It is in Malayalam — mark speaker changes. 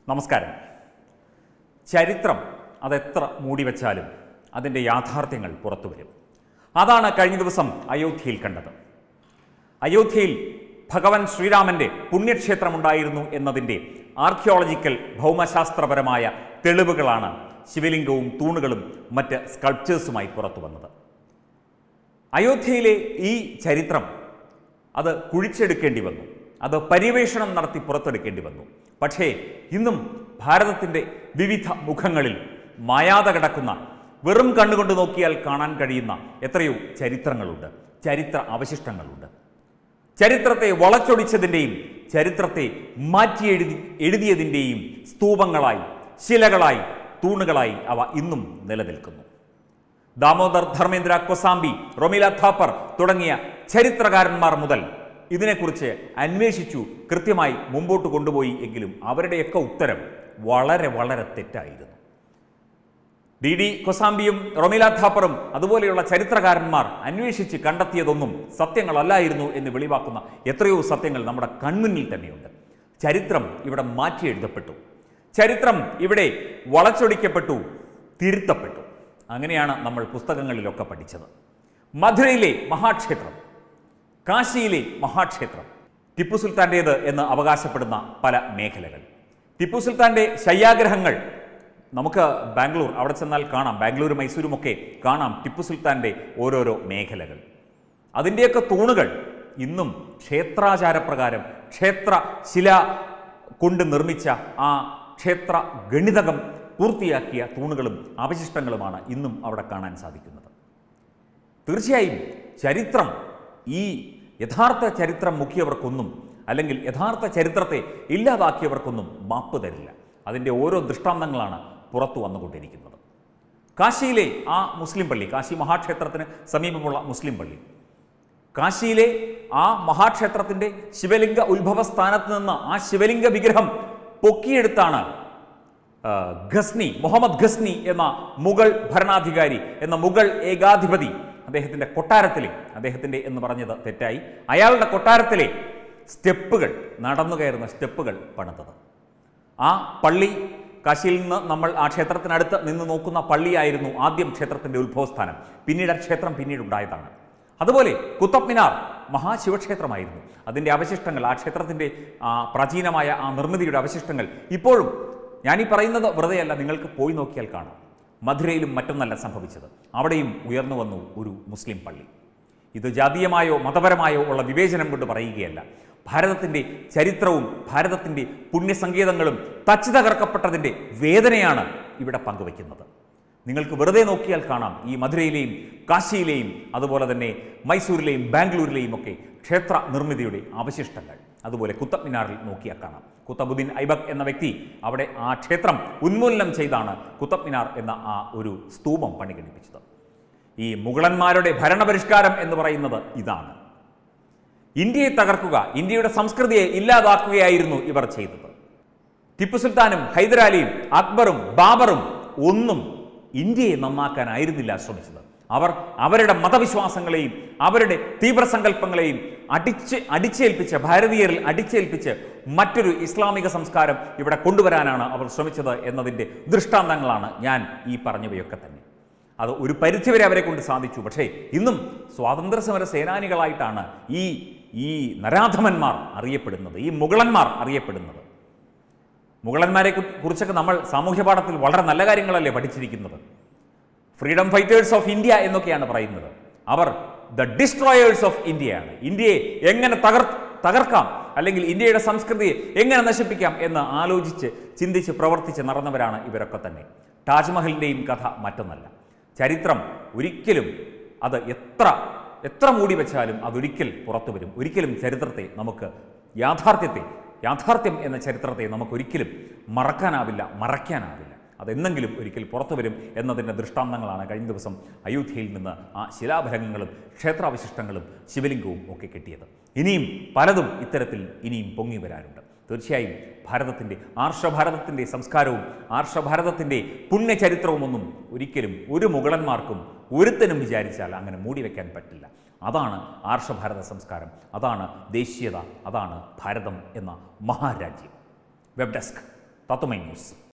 Speaker 1: നമസ്കാരം ചരിത്രം അതെത്ര മൂടിവെച്ചാലും അതിൻ്റെ യാഥാർത്ഥ്യങ്ങൾ പുറത്തു വരും അതാണ് കഴിഞ്ഞ ദിവസം അയോധ്യയിൽ കണ്ടത് അയോധ്യയിൽ ഭഗവാൻ ശ്രീരാമന്റെ പുണ്യക്ഷേത്രമുണ്ടായിരുന്നു എന്നതിൻ്റെ ആർക്കിയോളജിക്കൽ ഭൗമശാസ്ത്രപരമായ തെളിവുകളാണ് ശിവലിംഗവും തൂണുകളും മറ്റ് സ്കൾപ്ചേഴ്സുമായി പുറത്തു വന്നത് അയോധ്യയിലെ ഈ ചരിത്രം അത് കുഴിച്ചെടുക്കേണ്ടി വന്നു അത് പര്യവേഷണം നടത്തി പുറത്തെടുക്കേണ്ടി വന്നു പക്ഷേ ഇന്നും ഭാരതത്തിൻ്റെ വിവിധ മുഖങ്ങളിൽ മായാതെ കിടക്കുന്ന വെറും കണ്ണുകൊണ്ട് നോക്കിയാൽ കാണാൻ കഴിയുന്ന എത്രയോ ചരിത്രങ്ങളുണ്ട് ചരിത്ര അവശിഷ്ടങ്ങളുണ്ട് ചരിത്രത്തെ വളച്ചൊടിച്ചതിൻ്റെയും ചരിത്രത്തെ മാറ്റി എഴുതി എഴുതിയതിൻ്റെയും സ്തൂപങ്ങളായി ശിലകളായി തൂണുകളായി അവ ഇന്നും നിലനിൽക്കുന്നു ദാമോദർ ധർമ്മേന്ദ്ര കൊസാംബി റൊമില ഥാപ്പർ തുടങ്ങിയ ചരിത്രകാരന്മാർ മുതൽ ഇതിനെക്കുറിച്ച് അന്വേഷിച്ചു കൃത്യമായി മുമ്പോട്ട് കൊണ്ടുപോയി എങ്കിലും അവരുടെയൊക്കെ ഉത്തരം വളരെ വളരെ തെറ്റായിരുന്നു ഡി ഡി കൊസാംബിയും റൊമില ഥാപ്പറും അതുപോലെയുള്ള ചരിത്രകാരന്മാർ അന്വേഷിച്ച് കണ്ടെത്തിയതൊന്നും സത്യങ്ങളല്ലായിരുന്നു എന്ന് വെളിവാക്കുന്ന എത്രയോ സത്യങ്ങൾ നമ്മുടെ കൺമുന്നിൽ തന്നെയുണ്ട് ചരിത്രം ഇവിടെ മാറ്റി എഴുതപ്പെട്ടു ചരിത്രം ഇവിടെ വളച്ചൊടിക്കപ്പെട്ടു തിരുത്തപ്പെട്ടു അങ്ങനെയാണ് നമ്മൾ പുസ്തകങ്ങളിലൊക്കെ പഠിച്ചത് മധുരയിലെ മഹാക്ഷേത്രം കാശിയിലെ മഹാക്ഷേത്രം ടിപ്പു സുൽത്താൻ്റേത് എന്ന് അവകാശപ്പെടുന്ന പല മേഖലകൾ ടിപ്പു സുൽത്താൻ്റെ ശയ്യാഗ്രഹങ്ങൾ നമുക്ക് ബാംഗ്ലൂർ അവിടെ ചെന്നാൽ കാണാം ബാംഗ്ലൂർ മൈസൂരും ഒക്കെ കാണാം ടിപ്പു സുൽത്താൻ്റെ ഓരോരോ മേഖലകൾ അതിൻ്റെയൊക്കെ തൂണുകൾ ഇന്നും ക്ഷേത്രാചാരപ്രകാരം ക്ഷേത്ര ശില കൊണ്ട് നിർമ്മിച്ച ആ ക്ഷേത്ര ഗണിതകം പൂർത്തിയാക്കിയ തൂണുകളും അവശിഷ്ടങ്ങളുമാണ് ഇന്നും അവിടെ കാണാൻ സാധിക്കുന്നത് തീർച്ചയായും ചരിത്രം ഈ യഥാർത്ഥ ചരിത്രം മുക്കിയവർക്കൊന്നും അല്ലെങ്കിൽ യഥാർത്ഥ ചരിത്രത്തെ ഇല്ലാതാക്കിയവർക്കൊന്നും മാപ്പ് തരില്ല അതിൻ്റെ ഓരോ ദൃഷ്ടാന്തങ്ങളാണ് പുറത്തു വന്നുകൊണ്ടിരിക്കുന്നത് കാശിയിലെ ആ മുസ്ലിം പള്ളി കാശി മഹാക്ഷേത്രത്തിന് സമീപമുള്ള മുസ്ലിം പള്ളി കാശിയിലെ ആ മഹാക്ഷേത്രത്തിൻ്റെ ശിവലിംഗ ഉത്ഭവ സ്ഥാനത്ത് നിന്ന് ആ ശിവലിംഗ വിഗ്രഹം പൊക്കിയെടുത്താണ് ആ, ഖസ്നി മുഹമ്മദ് ഖസ്നി എന്ന മുഗൾ ഭരണാധികാരി എന്ന മുഗൾ ഏകാധിപതി അദ്ദേഹത്തിൻ്റെ കൊട്ടാരത്തിലെ അദ്ദേഹത്തിൻ്റെ എന്ന് പറഞ്ഞത് തെറ്റായി അയാളുടെ കൊട്ടാരത്തിലെ സ്റ്റെപ്പുകൾ നടന്നു കയറുന്ന സ്റ്റെപ്പുകൾ പണിതത് ആ പള്ളി കാശിയിൽ നിന്ന് നമ്മൾ ആ ക്ഷേത്രത്തിനടുത്ത് നിന്ന് നോക്കുന്ന പള്ളിയായിരുന്നു ആദ്യം ക്ഷേത്രത്തിൻ്റെ ഉത്ഭവസ്ഥാനം പിന്നീട് ആ ക്ഷേത്രം പിന്നീട് ഉണ്ടായതാണ് അതുപോലെ കുത്തബ് മിനാർ മഹാശിവക്ഷേത്രമായിരുന്നു അതിൻ്റെ അവശിഷ്ടങ്ങൾ ആ ക്ഷേത്രത്തിൻ്റെ ആ പ്രാചീനമായ ആ നിർമ്മിതിയുടെ അവശിഷ്ടങ്ങൾ ഇപ്പോഴും ഞാനീ പറയുന്നത് വെറുതെയല്ല നിങ്ങൾക്ക് പോയി നോക്കിയാൽ കാണാം മധുരയിലും മറ്റൊന്നല്ല സംഭവിച്ചത് അവിടെയും ഉയർന്നു വന്നു ഒരു മുസ്ലിം പള്ളി ഇത് ജാതീയമായോ മതപരമായോ ഉള്ള വിവേചനം കൊണ്ട് പറയുകയല്ല ഭാരതത്തിൻ്റെ ചരിത്രവും ഭാരതത്തിൻ്റെ പുണ്യസങ്കേതങ്ങളും തച്ചു തകർക്കപ്പെട്ടതിൻ്റെ വേദനയാണ് ഇവിടെ പങ്കുവയ്ക്കുന്നത് നിങ്ങൾക്ക് വെറുതെ നോക്കിയാൽ കാണാം ഈ മധുരയിലെയും കാശിയിലെയും അതുപോലെ തന്നെ മൈസൂരിലെയും ബാംഗ്ലൂരിലെയും ഒക്കെ ക്ഷേത്ര നിർമ്മിതിയുടെ അവശിഷ്ടങ്ങൾ അതുപോലെ കുത്തബ് മിനാറിൽ നോക്കിയാൽ കാണാം കുത്തബുദ്ദീൻ ഐബക് എന്ന വ്യക്തി അവിടെ ആ ക്ഷേത്രം ഉന്മൂലനം ചെയ്താണ് കുത്തബ് മിനാർ എന്ന ആ ഒരു സ്തൂപം പണികഴിപ്പിച്ചത് ഈ മുഗളന്മാരുടെ ഭരണപരിഷ്കാരം എന്ന് പറയുന്നത് ഇതാണ് ഇന്ത്യയെ തകർക്കുക ഇന്ത്യയുടെ സംസ്കൃതിയെ ഇല്ലാതാക്കുകയായിരുന്നു ഇവർ ചെയ്തത് ടിപ്പു സുൽത്താനും ഹൈദരാലിയും അക്ബറും ബാബറും ഒന്നും ഇന്ത്യയെ നന്നാക്കാനായിരുന്നില്ല ശ്രമിച്ചത് അവർ അവരുടെ മതവിശ്വാസങ്ങളെയും അവരുടെ തീവ്രസങ്കല്പങ്ങളെയും അടിച്ച് അടിച്ചേൽപ്പിച്ച് ഭാരതീയരിൽ അടിച്ചേൽപ്പിച്ച് മറ്റൊരു ഇസ്ലാമിക സംസ്കാരം ഇവിടെ കൊണ്ടുവരാനാണ് അവർ ശ്രമിച്ചത് എന്നതിൻ്റെ ദൃഷ്ടാന്തങ്ങളാണ് ഞാൻ ഈ പറഞ്ഞവയൊക്കെ തന്നെ അത് ഒരു പരിധിവരെ അവരെ കൊണ്ട് സാധിച്ചു പക്ഷേ ഇന്നും സ്വാതന്ത്ര്യ സമര സേനാനികളായിട്ടാണ് ഈ ഈ നരാധമന്മാർ അറിയപ്പെടുന്നത് ഈ മുഗളന്മാർ അറിയപ്പെടുന്നത് മുഗളന്മാരെ കു- കുറിച്ചൊക്കെ നമ്മൾ സാമൂഹ്യ പാഠത്തിൽ വളരെ നല്ല കാര്യങ്ങളല്ലേ പഠിച്ചിരിക്കുന്നത് ഫ്രീഡം ഫൈറ്റേഴ്സ് ഓഫ് ഇന്ത്യ എന്നൊക്കെയാണ് പറയുന്നത് അവർ ദ ഡിസ്ട്രോയേഴ്സ് ഓഫ് ഇന്ത്യയാണ് ഇന്ത്യയെ എങ്ങനെ തകർ തകർക്കാം അല്ലെങ്കിൽ ഇന്ത്യയുടെ സംസ്കൃതിയെ എങ്ങനെ നശിപ്പിക്കാം എന്ന് ആലോചിച്ച് ചിന്തിച്ച് പ്രവർത്തിച്ച് നടന്നവരാണ് ഇവരൊക്കെ തന്നെ താജ്മഹലിൻ്റെയും കഥ മറ്റൊന്നല്ല ചരിത്രം ഒരിക്കലും അത് എത്ര എത്ര മൂടി വെച്ചാലും അതൊരിക്കൽ പുറത്തു വരും ഒരിക്കലും ചരിത്രത്തെ നമുക്ക് യാഥാർത്ഥ്യത്തെ യാഥാർത്ഥ്യം എന്ന ചരിത്രത്തെ നമുക്കൊരിക്കലും മറക്കാനാവില്ല മറയ്ക്കാനാവില്ല അതെന്നെങ്കിലും ഒരിക്കൽ പുറത്തു വരും എന്നതിൻ്റെ ദൃഷ്ടാന്തങ്ങളാണ് കഴിഞ്ഞ ദിവസം അയോധ്യയിൽ നിന്ന് ആ ശിലാഫലകങ്ങളും ക്ഷേത്രാവശിഷ്ടങ്ങളും ശിവലിംഗവും ഒക്കെ കിട്ടിയത് ഇനിയും പലതും ഇത്തരത്തിൽ ഇനിയും പൊങ്ങി വരാനുണ്ട് തീർച്ചയായും ഭാരതത്തിൻ്റെ ആർഷഭാരതത്തിൻ്റെ സംസ്കാരവും ആർഷഭാരതത്തിൻ്റെ പുണ്യചരിത്രവുമൊന്നും ഒരിക്കലും ഒരു മുഗളന്മാർക്കും ഒരുത്തനും വിചാരിച്ചാൽ അങ്ങനെ മൂടിവെക്കാൻ പറ്റില്ല അതാണ് ആർഷഭാരത സംസ്കാരം അതാണ് ദേശീയത അതാണ് ഭാരതം എന്ന മഹാരാജ്യം വെബ് ഡെസ്ക് തത്വമൈ ന്യൂസ്